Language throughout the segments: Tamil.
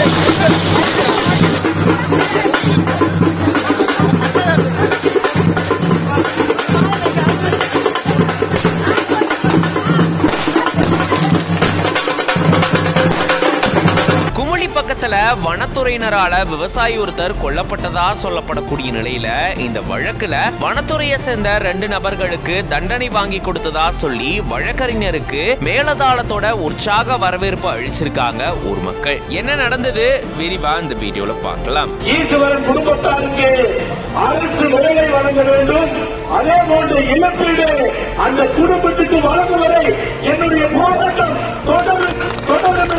குமுளி பக்கத்துல வனத்துறையினரால விவசாயி ஒருத்தர் கொல்லப்பட்டதா சொல்லப்படக்கூடிய நிலையில இந்த வழக்குல வனத்துறையை சேர்ந்த ரெண்டு நபர்களுக்கு தண்டனை வாங்கி கொடுத்ததா சொல்லி வழக்கறிஞருக்கு மேலதாளத்தோட உற்சாக வரவேற்பு அளிச்சிருக்காங்க ஊர் மக்கள் என்ன நடந்தது விரிவா இந்த வீடியோல பார்க்கலாம் ஈஸ்வரன் குடும்பத்தாருக்கு அரசு வேலை வழங்க வேண்டும் அதே போன்று இழப்பீடு அந்த குடும்பத்துக்கு வழங்கும் வரை என்னுடைய போராட்டம் தொடரும் தொடரும்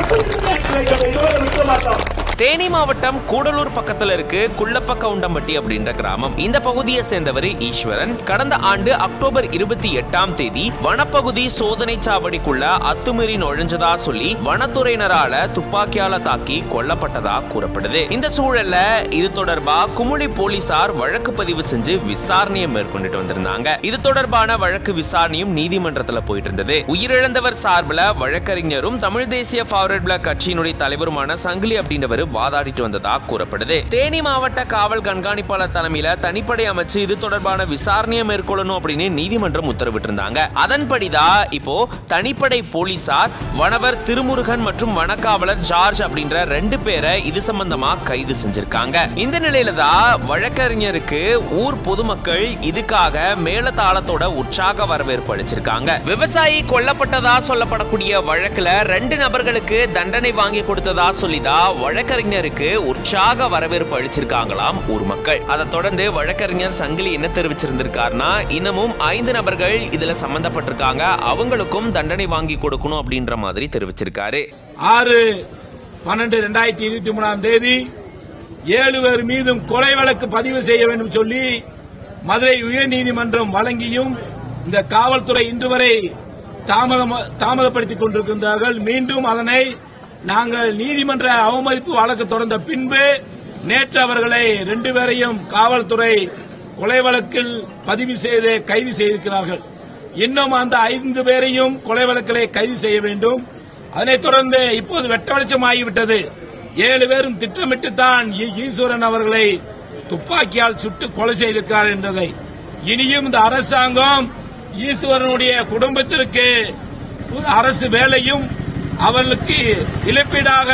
இதோட விட மாட்டோம் தேனி மாவட்டம் கூடலூர் பக்கத்துல இருக்கு குள்ளப்ப கவுண்டம்பட்டி அப்படின்ற கிராமம் இந்த பகுதியை சேர்ந்தவர் ஈஸ்வரன் கடந்த ஆண்டு அக்டோபர் இருபத்தி எட்டாம் தேதி வனப்பகுதி சோதனை சாவடிக்குள்ள அத்துமீறி நுழைஞ்சதா சொல்லி வனத்துறையினரால துப்பாக்கியால தாக்கி கொல்லப்பட்டதா கூறப்படுது இந்த சூழல்ல இது தொடர்பா குமுளி போலீசார் வழக்கு பதிவு செஞ்சு விசாரணையை மேற்கொண்டுட்டு வந்திருந்தாங்க இது தொடர்பான வழக்கு விசாரணையும் நீதிமன்றத்துல போயிட்டு இருந்தது உயிரிழந்தவர் சார்பில் வழக்கறிஞரும் தமிழ் தேசிய ஃபார்வர்ட் பிளாக் கட்சியினுடைய தலைவருமான சங்கிலி அப்படின்றவர் வாதாடிட்டு வந்ததா கூறப்படுது தேனி மாவட்ட காவல் கண்காணிப்பாளர் தலைமையில தனிப்படை அமைச்சு இது தொடர்பான விசாரணையை மேற்கொள்ளணும் அப்படின்னு நீதிமன்றம் உத்தரவிட்டிருந்தாங்க அதன்படிதான் இப்போ தனிப்படை போலீசார் வனவர் திருமுருகன் மற்றும் வனக்காவலர் ஜார்ஜ் அப்படின்ற ரெண்டு பேரை இது சம்பந்தமா கைது செஞ்சிருக்காங்க இந்த நிலையில தான் வழக்கறிஞருக்கு ஊர் பொதுமக்கள் இதுக்காக மேலதாளத்தோட உற்சாக வரவேற்பு அளிச்சிருக்காங்க விவசாயி கொல்லப்பட்டதா சொல்லப்படக்கூடிய வழக்குல ரெண்டு நபர்களுக்கு தண்டனை வாங்கி கொடுத்ததா சொல்லிதான் வழக்கறிஞருக்கு உற்சாக வரவேற்பு அளிச்சிருக்காங்களாம் ஊர் மக்கள் அதை தொடர்ந்து வழக்கறிஞர் சங்கிலி என்ன தெரிவிச்சிருந்திருக்காருன்னா இன்னமும் ஐந்து நபர்கள் இதுல சம்பந்தப்பட்டிருக்காங்க அவங்களுக்கும் தண்டனை வாங்கி கொடுக்கணும் அப்படின்ற மாதிரி தெரிவிச்சிருக்காரு ஆறு பன்னெண்டு ரெண்டாயிரத்தி இருபத்தி மூணாம் தேதி ஏழு பேர் மீதும் கொலை வழக்கு பதிவு செய்ய வேண்டும் சொல்லி மதுரை உயர்நீதிமன்றம் வழங்கியும் இந்த காவல்துறை இன்று வரை தாமதம் தாமதப்படுத்திக் கொண்டிருக்கின்றார்கள் மீண்டும் அதனை நாங்கள் நீதிமன்ற அவமதிப்பு வழக்கு தொடர்ந்த பின்பு நேற்று அவர்களை ரெண்டு பேரையும் காவல்துறை கொலை வழக்கில் பதிவு செய்து கைது செய்திருக்கிறார்கள் இன்னும் அந்த ஐந்து பேரையும் கொலை வழக்கிலே கைது செய்ய வேண்டும் அதனைத் தொடர்ந்து இப்போது வெட்ட வெளிச்சமாகிவிட்டது ஏழு பேரும் திட்டமிட்டுத்தான் ஈ- ஈஸ்வரன் அவர்களை துப்பாக்கியால் சுட்டு கொலை செய்திருக்கிறார் என்றதை இனியும் இந்த அரசாங்கம் ஈஸ்வரனுடைய குடும்பத்திற்கு ஒரு அரசு வேலையும் அவர்களுக்கு இழப்பீடாக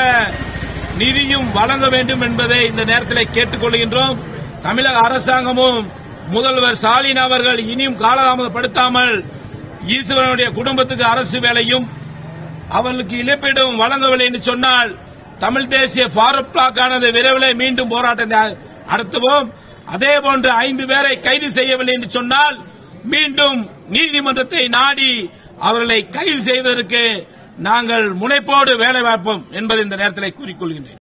நிதியும் வழங்க வேண்டும் என்பதை இந்த நேரத்தில் கேட்டுக்கொள்கின்றோம் தமிழக அரசாங்கமும் முதல்வர் ஸ்டாலின் அவர்கள் இனியும் காலதாமதப்படுத்தாமல் ஈஸ்வரனுடைய குடும்பத்துக்கு அரசு வேலையும் அவர்களுக்கு இழப்பீடும் வழங்கவில்லை என்று சொன்னால் தமிழ் தேசிய ஃபாரூக் பிளாக் ஆனது விரைவில் மீண்டும் போராட்டத்தை நடத்துவோம் அதே போன்று ஐந்து பேரை கைது செய்யவில்லை என்று சொன்னால் மீண்டும் நீதிமன்றத்தை நாடி அவர்களை கைது செய்வதற்கு நாங்கள் முனைப்போடு வேலை பார்ப்போம் என்பதை இந்த நேரத்தில் கூறிக்கொள்கின்றேன்